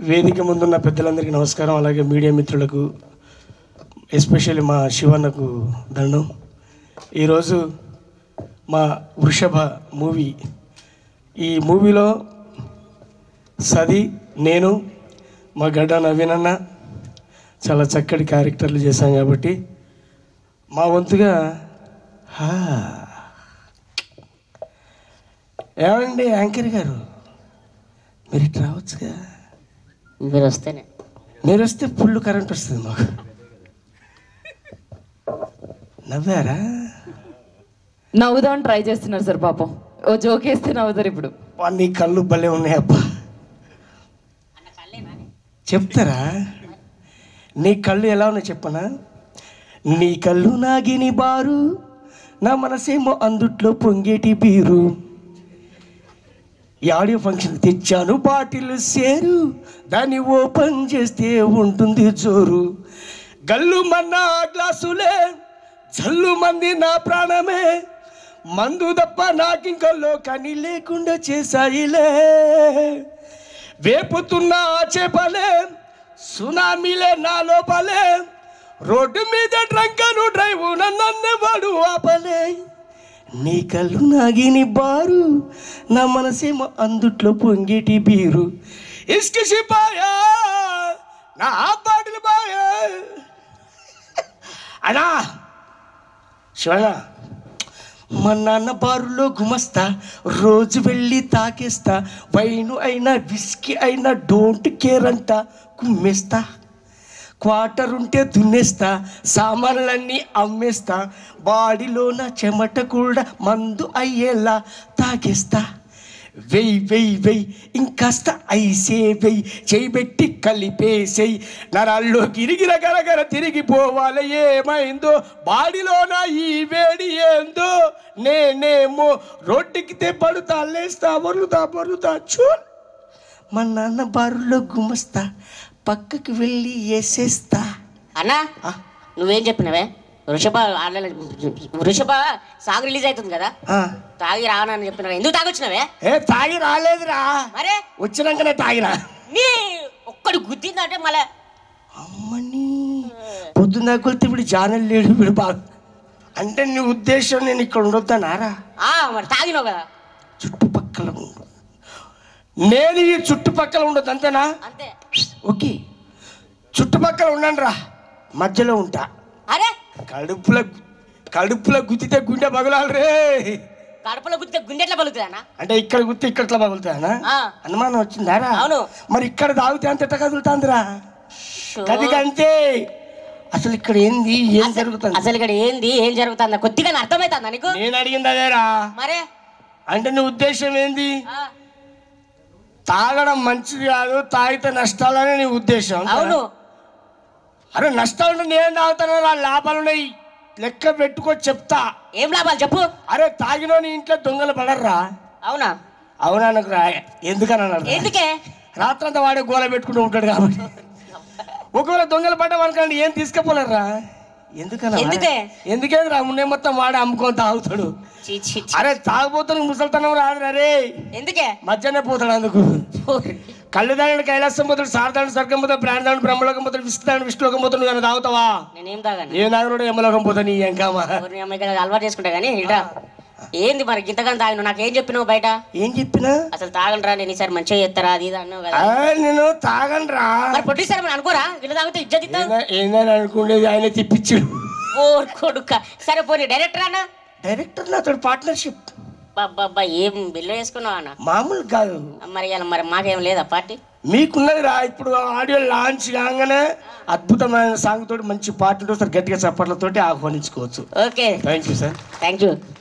వేదిక ముందున్న పెద్దలందరికీ నమస్కారం అలాగే మీడియా మిత్రులకు ఎస్పెషల్లీ మా శివన్నకు దండం ఈరోజు మా వృషభ మూవీ ఈ మూవీలో సది నేను మా గడ్డ నవీన్ అన్న చాలా చక్కటి క్యారెక్టర్లు చేశాం కాబట్టి మా వంతుగా హా. ఏమండి యాంకర్ గారు మీరు ఇటు రావచ్చుగా మీరు వస్తేనే మీరు వస్తే ఫుల్ కరెంట్ వస్తుంది మాకు నవ్వారా నవ్వుదామని ట్రై చేస్తున్నారు సార్ పాపం ఓ జోక్ వేస్తే నవ్వుతారు ఇప్పుడు వా, నీ కళ్ళు భలే ఉన్నాయి అబ్బా చెప్తారా నీ కళ్ళు ఎలా ఉన్నాయి చెప్పనా నీ కళ్ళు నాగిని బారు నా మనసేమో అందుట్లో పొంగేటి బీరు ఈ ఆడియో ఫంక్షన్ తెచ్చాను బాటిల్ సేరు దాన్ని ఓపెన్ చేస్తే ఉంటుంది జోరు గల్లు మన్న గ్లాసులే జల్లు మంది నా ప్రాణమే మందు తప్ప నాకింక లోకాన్ని లేకుండా చేశాయిలే వేపుతున్న ఆ చేపలే సునామీలే నా లోపలే రోడ్డు మీద డ్రంకను డ్రైవ్ నన్నెవాడు ఆపలే నీ కళ్ళు నాగిని బారు నా మనసేమో అందుట్లో పొంగేటి బీరు ఇసుక సిపాయా నా పాటలు బాయా అనా శివన్న మా నాన్న బారులో గుమస్తా రోజు వెళ్ళి తాకేస్తా వైను అయినా విస్కీ అయినా డోంట్ కేర్ అంట కుమ్మేస్తా క్వార్టర్ ఉంటే దున్నేస్తా సామాన్లన్నీ అమ్మేస్తా బాడీలోన చెమట కూడా మందు అయ్యేలా తాగేస్తా వెయ్యి వెయ్యి వెయ్యి ఇంకాస్త ఐసే వెయ్యి చేయి పెట్టి కలిపేసేయి నరాల్లో గిరిగిర గరగర తిరిగిపోవాలి ఏమైందో బాడీలోన ఈ వేడి ఏందో నేనేమో రోడ్డుకితే పడుతా లేస్తా వరులుతా బరుతా చూ మా నాన్న బారులో గుమస్తా పక్కకి వెళ్ళి వేసేస్తా అన్నా ఆ, నువ్వేం చెప్పినవే వృషభ ఆన్లైన్ వృషభ సాగు రిలీజ్ అవుతుంది కదా ఆ. తాగి రావనని చెప్పినవే ఎందుకు తాగొచ్చినవే ఏ తాగి రాలేదురా మరే వచ్చినాకనే తాగినా నీ ఒక్కడు గుద్దిందంటే మళ్ళా అమ్మని పొద్దున్న కొలితే ఇప్పుడు ఛానల్ లేడు ఇప్పుడు బాగా అంటే నీ ఉద్దేశం నేను ఇక్కడ ఉండొద్దనారా ఆ మరి తాగినావు కదా చుట్టుపక్కల ఉండు నేను ఈ చుట్టుపక్కల ఉండొద్దు అంతేనా అంతే ఓకే చుట్టుపక్కల ఉండండి రా మధ్యలో ఉంటా అరే కడుపులో కడుపులో గుద్దితే గుండె పగలాలి రే కడుపులో గుద్దితే గుండెట్లా పలుకుతుంది అన్న అంటే ఇక్కడ గుర్తు ఇక్కట్లా పగులుతానా ఆ. అనుమానం వచ్చిందారా అవును. మరి ఇక్కడ తాగితే అంత ఎట్ట కదులుతాందిరా షో. కదిగంతే అసలు ఇక్కడ ఏంది ఏం జరుగుతుంది అసలు ఇక్కడ ఏంది ఏం జరుగుతుందా కొద్దిగా అర్థమవుతుందా నీకు నేను అడిగింది అదేరా మరే అంటే నీ ఉద్దేశం ఏంది ఆ, తాగడం మంచిది కాదు తాగితే నష్టాలని నీ ఉద్దేశం అవును అరే నష్టాలు నేను తాగుతాను నా లాభాలు ఉన్నాయి లెక్క పెట్టుకో చెప్తా ఏం లాభాలు చెప్పు అరే తాగినోని ఇంట్లో దొంగలు పడర్రా అవునా అవునా నాకు రా ఎందుకని అన్నాడు ఎందుకే రాత్రంతా వాడే గోల పెట్టుకుంటూ ఉంటాడు కాబట్టి ఒకవేళ దొంగలు పడ్డాం అనుకోండి ఏం తీసుకుపోలేరురా ఎందుకన్నా ఎందుకే? ఎందుకేంద్రా రా ముందే మొత్తం వాడే అమ్ముకొని తాగుతాడు చీ, చీ, చీ. అరే తాగుపోతాను ముసలితనం రాదురా రే ఎందుకే మధ్యాహ్నం పోతాడు అందుకు కళ్ళదాని కైలాసం పోతాడు సారదాని స్వర్గం పోతాడు ప్రాణదాని బ్రహ్మలోకం పోతాడు విష్ణుదాని విష్ణులోకం పోతాడు కానీ తాగుతావా నేనేం తాగాను ఏ నాగరుడు యమలోకం పోతాడు నీ ఎంకామా ఊరిని అమ్మాయి కదా అలవాటు చేసుకుంటా కానీ ఇట్రా ఏంది మరి ఇంతగానో తాగిన నాకేం చెప్పినావు బయట ఏం చెప్పినా అసలు తాగండిరా నేను ఈసారి మంచిగా చేస్తారా అది ఇది అన్నావు కదా ఆ, నేను తాగండ్రా మరి పొట్టిసారి మరి అనుకోరా వీళ్ళు తాగితే ఇజ్జత్ ఇద్దాం ఏనా- ఏందని అనుకునేది ఆయన తిప్పించాడు ఓ కొడుక సరే పోనీ డైరెక్టర్ అన్న డైరెక్టర్ నాతో పార్ట్నర్షిప్ బాబ్బా ఏం బిల్లు వేసుకున్నావు అన్న మామూలు కాదు మరి ఇలా మరి మాకేం లేదా పార్టీ మీకున్నది రా ఇప్పుడు ఆడియో లాంచ్ కాగానే అద్భుతమైన సాంగ్ తోటి మంచి పాట ఉంటే ఒకసారి గట్టిగా చప్పట్లతోటి ఆహ్వానించుకోవచ్చు okay thank you sir thank you